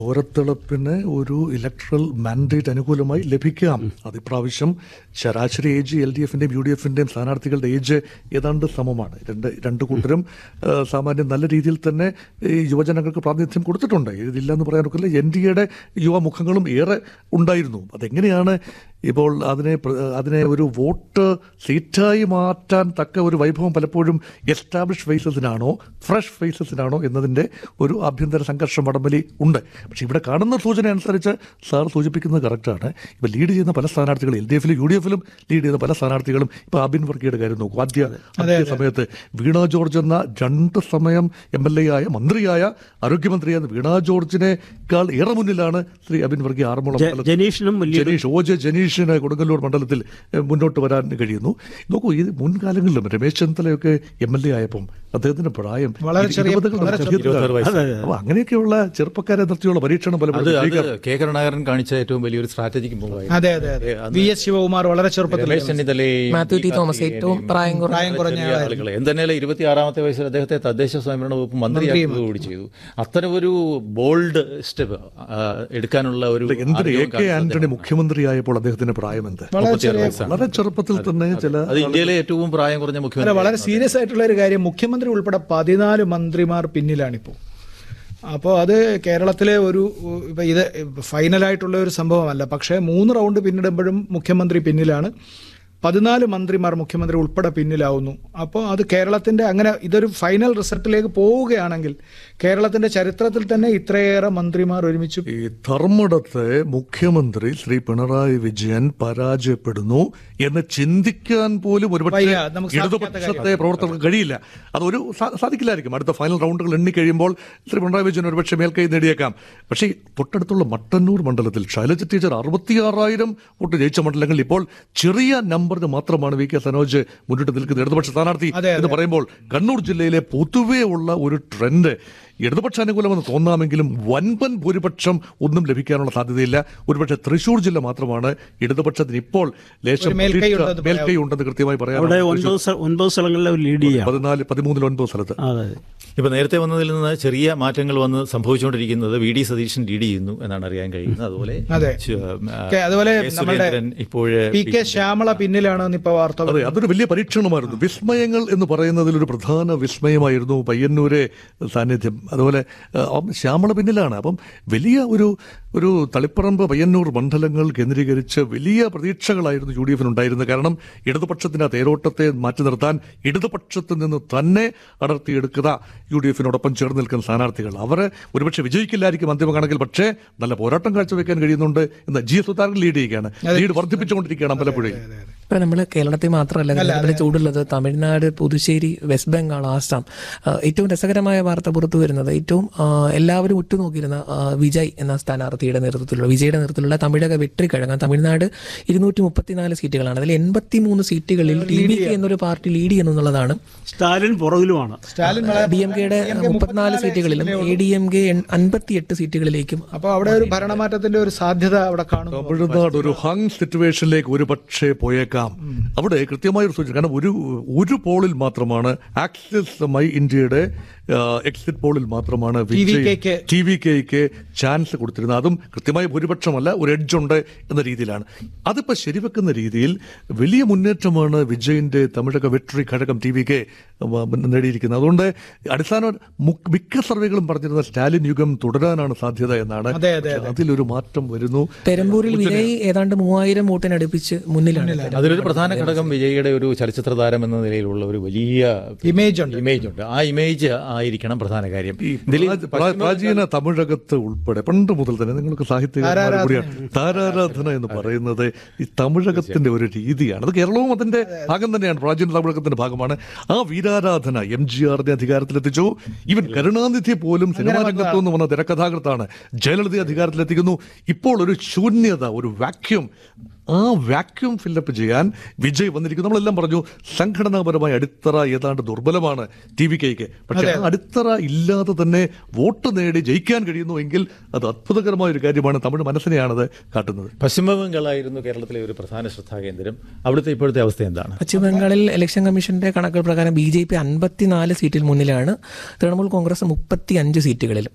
ഓരത്തിളപ്പിന് ഒരു electoral mandate അനുകൂലമായി ലഭിക്കാം അത് ഇപ്രാവശ്യം ശരാശരി ഏജ് എൽ ഡി എഫിന്റെയും യു ഡി എഫിന്റെയും സ്ഥാനാർത്ഥികളുടെ ഏജ് ഏതാണ്ട് സമമാണ് രണ്ട് രണ്ട് കൂട്ടരും ആ, സാമാന്യം നല്ല രീതിയിൽ തന്നെ ഈ യുവജനങ്ങൾക്ക് പ്രാതിനിധ്യം കൊടുത്തിട്ടുണ്ട് ഇതില്ലെന്ന് പറയാൻ ഒക്കില്ല എൻ ഡി എയുടെ യുവമുഖങ്ങളും ഏറെ ഉണ്ടായിരുന്നു അതെങ്ങനെയാണ് ഇപ്പോൾ അതിനെ പ്ര- അതിനെ ഒരു വോട്ട് സീറ്റായി മാറ്റാൻ തക്ക ഒരു വൈഭവം പലപ്പോഴും എസ്റ്റാബ്ലിഷ് ഫേസസിനാണോ ഫ്രഷ് ഫേസസിനാണോ എന്നതിൻ്റെ ഒരു ആഭ്യന്തര സംഘർഷം വടംവലി ഉണ്ട് പക്ഷേ ഇവിടെ കാണുന്ന സൂചന അനുസരിച്ച് സാർ സൂചിപ്പിക്കുന്നത് കറക്റ്റാണ് ഇപ്പോൾ ലീഡ് ചെയ്യുന്ന പല സ്ഥാനാർത്ഥികളും എൽ ഡി എഫിലും യു ഡി എഫിലും ലീഡ് ചെയ്യുന്ന പല സ്ഥാനാർത്ഥികളും ഇപ്പോൾ അബിൻ വർക്കിയുടെ കാര്യം നോക്കൂ ആദ്യ ആദ്യ സമയത്ത് വീണ ജോർജ് എന്ന രണ്ട് സമയം എം എൽ എ ആയ മന്ത്രിയായ ആരോഗ്യമന്ത്രിയായ വീണ ജോർജിനേക്കാൾ ഏറെ മുന്നിലാണ് ശ്രീ അബിൻ വർഗീയ ആറന്മുള ജ- ജനീഷിനും വലിയ ജനീഷ് ഓ ജെ ജനീഷിന് കൊടുങ്ങല്ലൂർ മണ്ഡലത്തിൽ എഹ്, മുന്നോട്ട് വരാൻ കഴിയുന്നു നോക്കൂ ഈ മുൻകാലങ്ങളിലും രമേശ് ചെന്നിത്തലയൊക്കെ എം എൽ എ ആയപ്പം അദ്ദേഹത്തിന്റെ പ്രായം വളരെ ചെറിയ- ഇരുപതുകളുടെ വളരെ മധ്യത്തിലാണ്. ഇരുപത്താറ് വയസ്സ്. അതെ, അതെ. അപ്പൊ അങ്ങനെയൊക്കെയുള്ള ചെറുപ്പക്കാരെ നിർത്തിയുള്ള പരീക്ഷണം അത് പലപ്പോഴും അത് ജയിക്കാറ്. കെ കരുണാകരൻ കാണിച്ച ഏറ്റവും വലിയൊരു സ്ട്രാറ്റജിക് മൂവായിരുന്നു അതെ അതെ അതെ വി എസ് ശിവകുമാർ വളരെ ചെറുപ്പത്തിൽ രമേശ് ചെന്നിത്തലയും മാത്യു ടി തോമസ് ഏറ്റവും പ്രായം കുറഞ്ഞ പ്രായം കുറഞ്ഞ ചെറിയ ആളുകളെ എന്തെന്നാലും ഇരുപത്തിയാറാമത്തെ വയസ്സിൽ അദ്ദേഹത്തെ തദ്ദേശ സ്വയംഭരണ വകുപ്പ് മന്ത്രിയാക്കുക കൂടി ചെയ്തു അത്തരം ഒരു ബോൾഡ് സ്റ്റെപ്പ് എടുക്കാനുള്ള ഒരു എന്തിന് എ ആഗ്രഹം കെ കാണിച്ചത് ആന്റണി മുഖ്യമന്ത്രിയായപ്പോൾ അദ്ദേഹത്തിന്റെ പ്രായം എന്ത് വളരെ ചെറിയ വളരെ ചെറുപ്പത്തിൽ തന്നെ ചില അത് ഇന്ത്യയിലെ ഏറ്റവും പ്രായം കുറഞ്ഞ അല്ല മുഖ്യമന്ത്രി വളരെ സീരിയസ് ആയിട്ടുള്ള ഒരു കാര്യം മുഖ്യമന്ത്രി ഉൾപ്പെടെ പതിനാല് മന്ത്രിമാർ പിന്നിലാണിപ്പോൾ അപ്പോൾ അത് കേരളത്തിലെ ഒരു ഇപ്പം ഇത് ഫൈനലായിട്ടുള്ള ഒരു സംഭവമല്ല പക്ഷേ മൂന്ന് റൗണ്ട് പിന്നിടുമ്പോഴും മുഖ്യമന്ത്രി പിന്നിലാണ് പതിനാല് മന്ത്രിമാർ മുഖ്യമന്ത്രി ഉൾപ്പെടെ പിന്നിലാവുന്നു അപ്പോൾ അത് കേരളത്തിൻ്റെ അങ്ങനെ ഇതൊരു ഫൈനൽ റിസൾട്ടിലേക്ക് പോവുകയാണെങ്കിൽ കേരളത്തിൻ്റെ ചരിത്രത്തിൽ തന്നെ ഇത്രയേറെ മന്ത്രിമാർ ഒരുമിച്ച് ഈ ധർമ്മടത്തെ മുഖ്യമന്ത്രി ശ്രീ പിണറായി വിജയൻ പരാജയപ്പെടുന്നു എന്ന് ചിന്തിക്കാൻ പോലും ഒരുപക്ഷെ വയ്യ, നമുക്ക് സാധിക്കാത്ത ഇടതുപക്ഷത്തെ പ്രവർത്തകർക്ക് കഴിയില്ല അതൊരു സാ- സാധിക്കില്ലായിരിക്കും അടുത്ത ഫൈനൽ റൗണ്ടുകൾ എണ്ണിക്കഴിയുമ്പോൾ ശ്രീ പിണറായി വിജയൻ ഒരുപക്ഷെ മേൽക്കൈ നേടിയേക്കാം പക്ഷേ തൊട്ടടുത്തുള്ള മട്ടന്നൂർ മണ്ഡലത്തിൽ ശൈലജ ടീച്ചർ അറുപത്തിയാറായിരം വോട്ട് ജയിച്ച മണ്ഡലങ്ങളിൽ ഇപ്പോൾ ചെറിയ നമ്പറിന് മാത്രമാണ് വി കെ സനോജ് മുന്നിട്ട് നിൽക്കുന്നത് ഇടതുപക്ഷ സ്ഥാനാർത്ഥി അതെ, എന്ന് പറയുമ്പോൾ കണ്ണൂർ ജില്ലയിലെ പൊതുവേ ഉള്ള ഒരു ട്രെൻഡ് ഇടതുപക്ഷ അനുകൂലമെന്ന് തോന്നാമെങ്കിലും വൻപൻ ഭൂരിപക്ഷം ഒന്നും ലഭിക്കാനുള്ള സാധ്യതയില്ല ഒരുപക്ഷെ തൃശൂർ ജില്ല മാത്രമാണ് ഇടതുപക്ഷത്തിന് ഇപ്പോൾ ലേശം ഒരു മേൽക്കൈ പ്രതീക്ഷ- ഉണ്ടെന്ന് മേൽക്കൈ ഉണ്ടെന്ന് കൃത്യമായി അവിടെ പറയാം ഒൻപത് സ്ഥ- ഒൻപത് സ്ഥലങ്ങളിൽ അവർ ലീഡ് ചെയ്യാം പതിനാല് പതിമൂന്നിൽ ഒൻപത് സ്ഥലത്ത് അതെ ഇപ്പൊ നേരത്തെ വന്നതിൽ നിന്ന് ചെറിയ മാറ്റങ്ങൾ വന്ന് സംഭവിച്ചുകൊണ്ടിരിക്കുന്നത് വി ഡി സതീശൻ ലീഡ് ചെയ്യുന്നു എന്നാണ് അറിയാൻ കഴിയുന്നത് അതുപോലെ അതെ. ചു- ആ, കെ- അതുപോലെ കെ. നമ്മുടെ സുരേന്ദ്രൻ ഇപ്പോഴ് പി കെ ശ്യാമള പിന്നിലാണെന്ന് ഇപ്പോൾ വാർത്ത അതെ അതൊരു വലിയ പരീക്ഷണമായിരുന്നു വിസ്മയങ്ങൾ എന്ന് പറയുന്നതിൽ ഒരു പ്രധാന വിസ്മയമായിരുന്നു പയ്യന്നൂരെ സാന്നിധ്യം അതുപോലെ ആ, ശ്യാമള പിന്നിലാണ് അപ്പം വലിയ ഒരു ഒരു തളിപ്പറമ്പ് പയ്യന്നൂർ മണ്ഡലങ്ങൾ കേന്ദ്രീകരിച്ച് വലിയ പ്രതീക്ഷകളായിരുന്നു യു ഡി എഫിനുണ്ടായിരുന്നത് കാരണം ഇടതുപക്ഷത്തിന്റെ ആ തേരോട്ടത്തെ മാറ്റി നിർത്താൻ ഇടതുപക്ഷത്തിൽ നിന്ന് തന്നെ അടർത്തിയെടുക്കുക യു ഡി എഫിനോടൊപ്പം ചേർന്ന് നിൽക്കുന്ന സ്ഥാനാർത്ഥികൾ അവർ ഒരുപക്ഷെ വിജയിക്കില്ലായിരിക്കും അന്തിമ കണക്കിൽ പക്ഷേ നല്ല പോരാട്ടം കാഴ്ചവെക്കാൻ കഴിയുന്നുണ്ട് എന്ന് ജി എസ് സുധാകരൻ ലീഡ് ചെയ്യുകയാണ് ലീഡ് വർദ്ധിപ്പിച്ചുകൊണ്ടിരിക്കുകയാണ് പലപ്പോഴും ഇപ്പൊ നമ്മൾ കേരളത്തിൽ മാത്രമല്ല കേരളത്തിൽ ചൂടുള്ളത് തമിഴ്നാട് പുതുച്ചേരി വെസ്റ്റ് ബംഗാൾ ആസാം ആ, ഏറ്റവും രസകരമായ വാർത്ത പുറത്തു വരുന്നത് ഏറ്റവും ആ, എല്ലാവരും ഉറ്റുനോക്കിയിരുന്ന ആ, വിജയ് എന്ന സ്ഥാനാർത്ഥിയുടെ നേതൃത്വത്തിലുള്ള വിജയുടെ നേതൃത്വത്തിലുള്ള തമിഴക വെട്രിക്കഴകം തമിഴ്നാട് ഇരുന്നൂറ്റി മുപ്പത്തിനാല് സീറ്റുകളാണ് അതിൽ എൺപത്തി മൂന്ന് സീറ്റുകളിൽ ടി വി കെ എന്നൊരു പാർട്ടി ലീഡ് ചെയ്യുന്നു എന്നുള്ളതാണ് സ്റ്റാലിൻ പുറകിലുമാണ് സ്റ്റാലിൻ വളരെ- ഡി എം കെയുടെ മുപ്പത്തിനാല് സീറ്റുകളിലും എ ഡി എം കെ അൻപത്തിയെട്ട് സീറ്റുകളിലേക്കും അപ്പോൾ അവിടെ ഒരു ഭരണമാറ്റത്തിന്റെ ഒരു സാധ്യത അവിടെ കാണുന്നു തമിഴ്നാട് ഒരു ഹങ് സിറ്റുവേഷനിലേക്ക് ഒരു പക്ഷേ പോയേക്കാം അവിടെ കൃത്യമായ ഒരു സൂചന കാരണം ഒരു ഒരു പോളിൽ മാത്രമാണ് ആക്സിസ് മൈ ഇന്ത്യയുടെ എക്സിറ്റ് പോളിൽ മാത്രമാണ് TVK-ക്ക് ടി വി കെക്ക് ചാൻസ് കൊടുത്തിരുന്നത് അതും കൃത്യമായ ഭൂരിപക്ഷമല്ല ഒരു എഡ്ജ് ഉണ്ട് എന്ന രീതിയിലാണ് അതിപ്പോൾ ശരിവെക്കുന്ന രീതിയിൽ വലിയ മുന്നേറ്റമാണ് വിജയിന്റെ തമിഴക വെട്രി ഘടകം ടി വി കെ നേടിയിരിക്കുന്നത് അതുകൊണ്ട് അടിസ്ഥാന മു- മിക്ക സർവേകളും പറഞ്ഞിരുന്ന സ്റ്റാലിൻ യുഗം തുടരാനാണ് സാധ്യത എന്നാണ് അതെ, അതെ, പക്ഷേ അതിലൊരു മാറ്റം വരുന്നു പെരമ്പൂരിൽ വിജയ് ഏതാണ്ട് മൂവായിരം വോട്ടിനടുപ്പിച്ച് മുന്നിലാണ് അതിലൊരു പ്രധാന ഘടകം വിജയിയുടെ ഒരു ചലച്ചിത്ര താരം എന്ന നിലയിലുള്ള ഒരു വലിയ ഇമേജ് ഉണ്ട് ഇമേജ് ഉണ്ട് ആ ഇമേജ് ആയിരിക്കണം പ്രധാന കാര്യം ഈ ഇതിൽ പ്രാ- പ്രാ- പ്രാചീന തമിഴകത്ത് ഉൾപ്പെടെ പണ്ട് മുതൽ തന്നെ നിങ്ങൾക്ക് സാഹിത്യകാരന്മാർ കൂടിയാണ് താരാരാധന എന്ന് പറയുന്നത് ഈ തമിഴകത്തിന്റെ ഒരു രീതിയാണ് അത് കേരളവും അതിന്റെ ഭാഗം തന്നെയാണ് പ്രാചീന തമിഴകത്തിന്റെ ഭാഗമാണ് ആ വീരാരാധന എം ജി ആറിനെ അധികാരത്തിലെത്തിച്ചു ഈവൻ കരുണാനിധി പോലും സിനിമാ രംഗത്തു നിന്ന് വന്ന തിരക്കഥാകൃത്താണ് ജയലളിത അധികാരത്തിലെത്തിക്കുന്നു ഇപ്പോൾ ഒരു ശൂന്യത ഒരു വാക്യൂം ആ വാക്യൂം ഫില്ലപ്പ് ചെയ്യാൻ വിജയ് വന്നിരിക്കുന്നു നമ്മളെല്ലാം പറഞ്ഞു സംഘടനാപരമായ അടിത്തറ ഏതാണ്ട് ദുർബലമാണ് ടി വി കെക്ക് പക്ഷേ ആ അടിത്തറ ഇല്ലാതെ തന്നെ വോട്ട് നേടി ജയിക്കാൻ കഴിയുന്നു എങ്കിൽ അത് അത്ഭുതകരമായ ഒരു കാര്യമാണ് തമിഴ് മനസ്സിനെയാണത് കാട്ടുന്നത് പശ്ചിമ ബംഗാളായിരുന്നു കേരളത്തിലെ ഒരു പ്രധാന ശ്രദ്ധാകേന്ദ്രം അവിടുത്തെ ഇപ്പോഴത്തെ അവസ്ഥ എന്താണ് പശ്ചിമ ബംഗാളിൽ ഇലക്ഷൻ കമ്മീഷന്റെ കണക്കുകൾ പ്രകാരം ബി ജെ പി അൻപത്തിനാല് സീറ്റിൽ മുന്നിലാണ് തൃണമൂൽ കോൺഗ്രസ് മുപ്പത്തി അഞ്ച് സീറ്റുകളിലും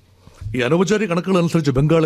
ഈ അനൗപചാരിക കണക്കുകൾ അനുസരിച്ച് ബംഗാൾ